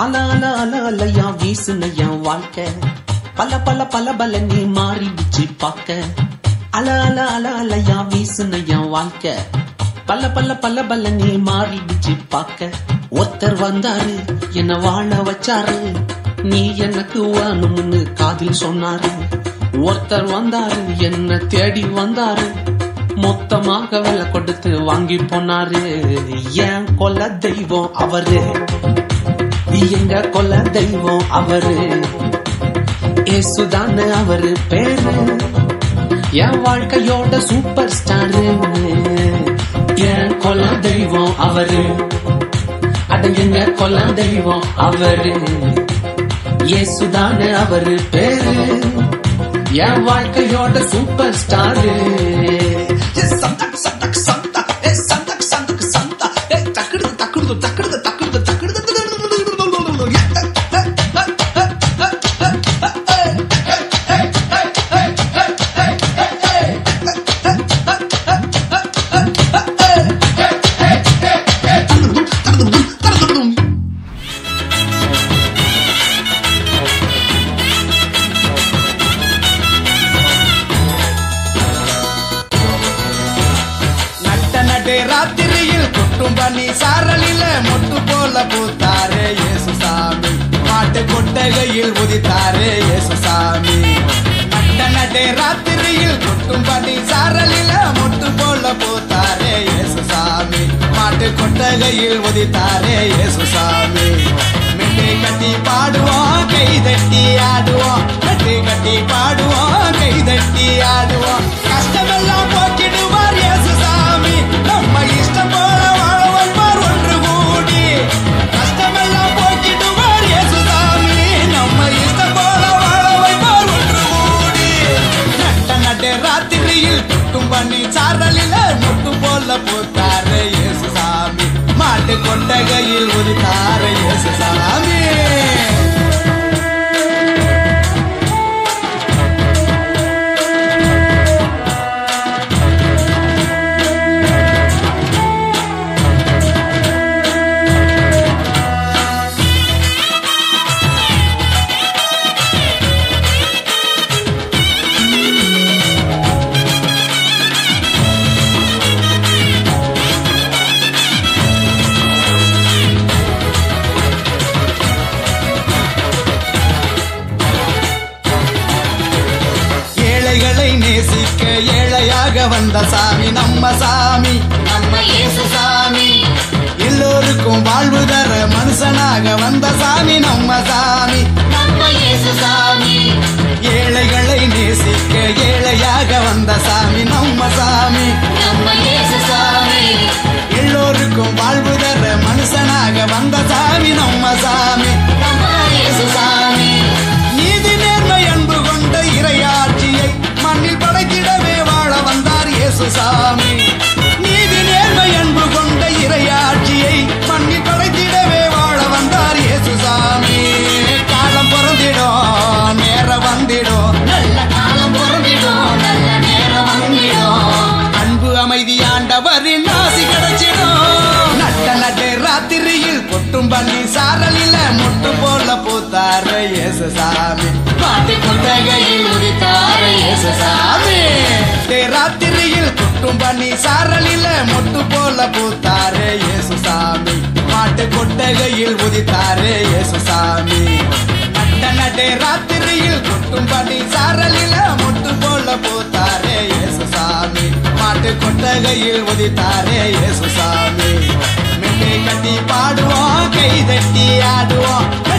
அல அல அல அலையா வீசுன என் வாழ்க்கை பல பல பல பல நீ மாறிடுச்சு பார்க்க அல அல அல அலையா வீசுன என் வாழ்க்கை பல பல பல பல நீ மாறிடுச்சு பார்க்க ஒருத்தர் வந்தாரு என்ன வாழ வச்சாரு நீ எனக்கு வேணும்னு காதில் சொன்னாரு ஒருத்தர் வந்தாரு என்ன தேடி வந்தாரு மொத்தமாக விலை கொடுத்து வாங்கி போனாரு ஏன் கொல்ல தெய்வம் அவரு எங்க கொல்ல தெய்வம் அவரு ஏசுதான அவரு பேரு என் வாழ்க்கையோட சூப்பர் ஸ்டாரு என் கொல்ல தெய்வம் அவரு அட எங்க கொல்ல தெய்வம் அவரு ஏசுதான அவரு பேரு என் வாழ்க்கையோட சூப்பர் ஸ்டாரு சந்தக் சந்தக் சந்தா ஏ சந்தக் சந்தக் சந்தா ஏ தக்குடுது தக்குடுது தக்குடுது தக்குடுது தக்குடுது நட்ட நடு ராத்திரியில் குட்டும் பண்ணி சாரலில மொட்டு போல பூத்தாரே இயேசு சாமி மாட்டு கொட்டகையில் உதித்தாரே இயேசு சாமி நட்ட நடு ராத்திரியில் குட்டும் பண்ணி சாரலில மொட்டு போல பூத்தாரே இயேசு சாமி மாட்டு கொட்டகையில் உதித்தாரே இயேசு சாமி மெட்டை கட்டி பாடுவோம் கை தட்டி ஆடுவோம் மெட்டை கட்டி பாடுவோம் கை தட்டி ஆடுவோம் கஷ்டமெல்லாம் போக்கிடுவார் இயேசு சாமி நம்ம இஷ்டம் போல வாழ வைப்பார் ஒன்று கூடி கஷ்டமெல்லாம் போக்கிடுவார் இயேசு சாமி நம்ம இஷ்டம் போல வாழ வைப்பார் ஒன்று கூடி நட்ட நட்டு ராத்திரியில் குட்டும் பண்ணி சாரலில முட்டு போல பூத்தாரு இயேசு சாமி மாட்டு கொண்டகையில் உதித்தாரு இயேசு சாமி ஏழைகளை நேசிக்க ஏழையாக வந்த சாமி நம்ம சாமி நம்ம இயேசு சாமி எல்லோருக்கும் வாழ்வு தர மனுஷனாக வந்த சாமி நம்ம சாமி நம்ம இயேசு சாமி ஏழைகளை நேசிக்க ஏழையாக வந்த சாமி நம்ம சாமி நம்ம இயேசு சாமி எல்லோருக்கும் வாழ்வு தர மனுஷனாக வந்த சாமி நம்ம சாமி நம்ம இயேசு சாமி நீதி நேர்மை அன்பு கொண்ட இறையாட்சியை மண்ணில் படைத்திடவே வாழ வந்தார் இயேசு சாமி நீதி நேர்மை அன்பு கொண்ட இறையாட்சியை மண்ணில் படைத்திடவே வாழ வந்தார் இயேசு சாமி காலம் பிறந்திடும் நேரம் வந்திடும் நல்ல காலம் பொருந்திடும் நல்ல நேரம் வந்திடும் அன்பு அமைதி ஆண்டவரின் ஆசி கிடைச்சிடும் நட்ட நட்டு ராத்திரியில் கொட்டும் பண்ணி சாரலில முட்டு போல பூத்தாரு இயேசு சாமி பாட்டு கொட்டகையில் உதித்தார இயேசு சாமி டே ராத்திரியில் குட்டும் பண்ணி சாரலில மொட்டு போல பூத்தாரே இயேசு சாமி மாட்டு கொட்டகையில் உதித்தாரே இயேசு சாமி நட்ட நட்டே ராத்திரியில் குட்டும் பண்ணி சாரலில மொட்டு போல பூத்தாரே இயேசு சாமி மாட்டு கொட்டகையில் உதித்தாரே இயேசு சாமி மெட்டை கட்டி பாடுவோம் கை தட்டி ஆடுவோம்